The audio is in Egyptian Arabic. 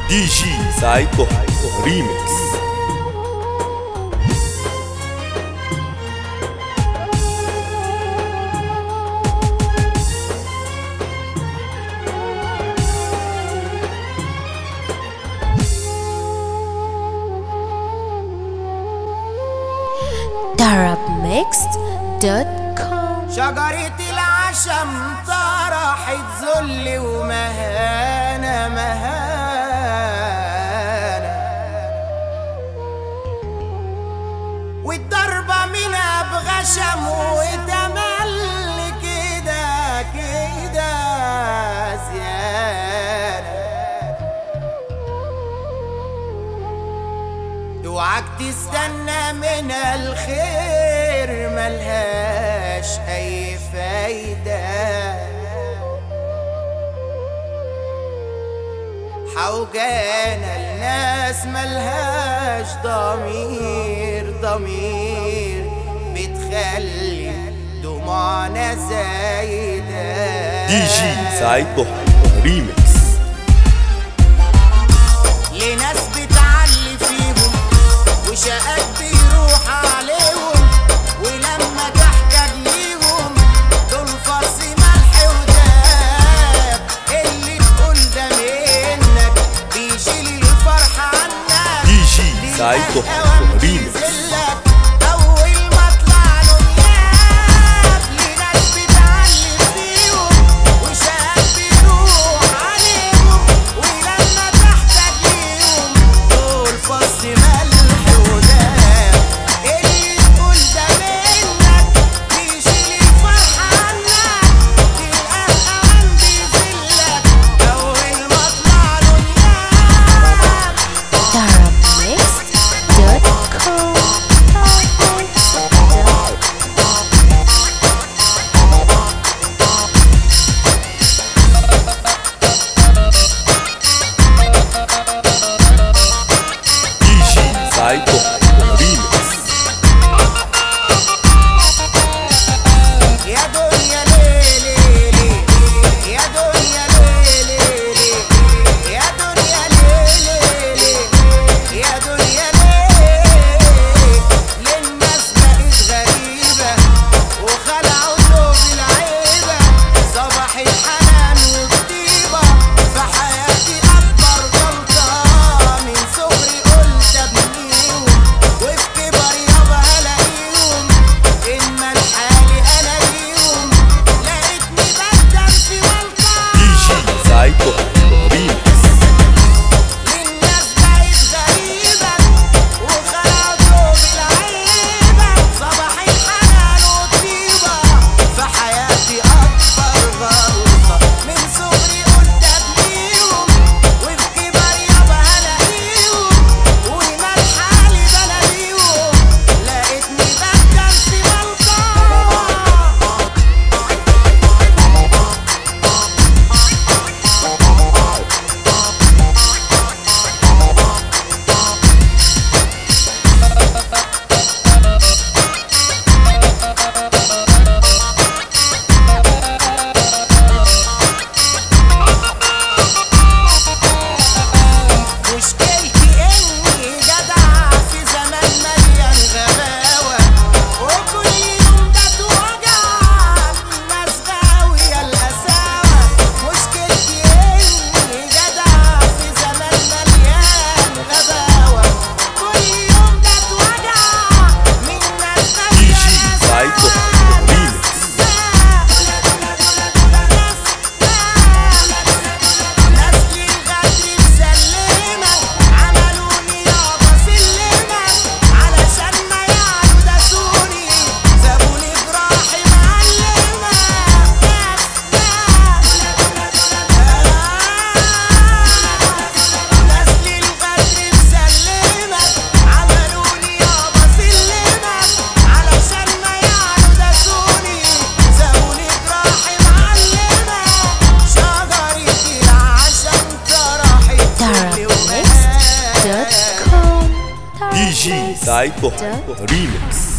دي جي سعيد ضحى ريميكس darabmixed.com شجرة العشم طرحت ذل ومهانة مهانة والضربة منها بغشم وتمل كده كده زيادة اوعك تستنى من الخير ملهاش اي فايدة حوجانا الناس ملهاش ضمير ضمير بتخلي دموعنا زايدة دي جي سعيد ضحى ريميكس لناس بتعلي فيهم وشقات بيروح عليهم ولما تحتاج ليهم دول فص ملح وداب اللي تقول ده منك بيشيل الفرحة عنك دي جي سعيد ضحى ريميكس أول ما طلع له نياب لناس بتعلي فيهم وشقات بيروح عليهم ولما تحتاج ليهم دول فص ملح وداب اللي تقول ده منك بيشيل الفرحة عنك تلقاه عندي فيلك أول ما طلع له نياب darabmixed.com دي جي سعيد ضحى ريميكس يا دنيا ليلي يا دنيا ليلي يا دنيا ليلي يا دنيا ليلي للناس بقت غريبة وخلعوا ثوب العيبة صباح الحنان والطيبة في حياتي أكبر غلطة من صغري قلت أبنيهم وفي كبر يابا ألاقيهم إما لحالي أنا ليهم لقيتني بندم في غلطة دي جي سعيد ضحى ريميكس للناس بقت غريبة وخلعوا ثوب العيبة صباح الحنان والطيبة في حياتي أكبر غلطة من صغري قلت أبنيهم وفي كبر يابا ألاقيهم وما لحالي بلاقيهم لقيتني بندم في غلطة مشكلتي اني جدع في زمان مليان غباوة وكل يوم بتوجع الناس غاوية القساوة مشكلتي اني جدع في زمان مليان غباوة كل يوم بتوجع من ناس دي غاوية جي سعيد ضحى ريميكس نسلي الغدر مسلمة عملوني يابا سلمة علشان ما يعلوا داسوني سابوني جراحي معلمة نسلي الغدر مسلمة عملوني يابا سلمة علشان ما يعلوا داسوني سابوني جراحي معلمة شجرتي العشم طرحت كل ومهانة darabmixed.com دي جي سعيد ضحى ريميكس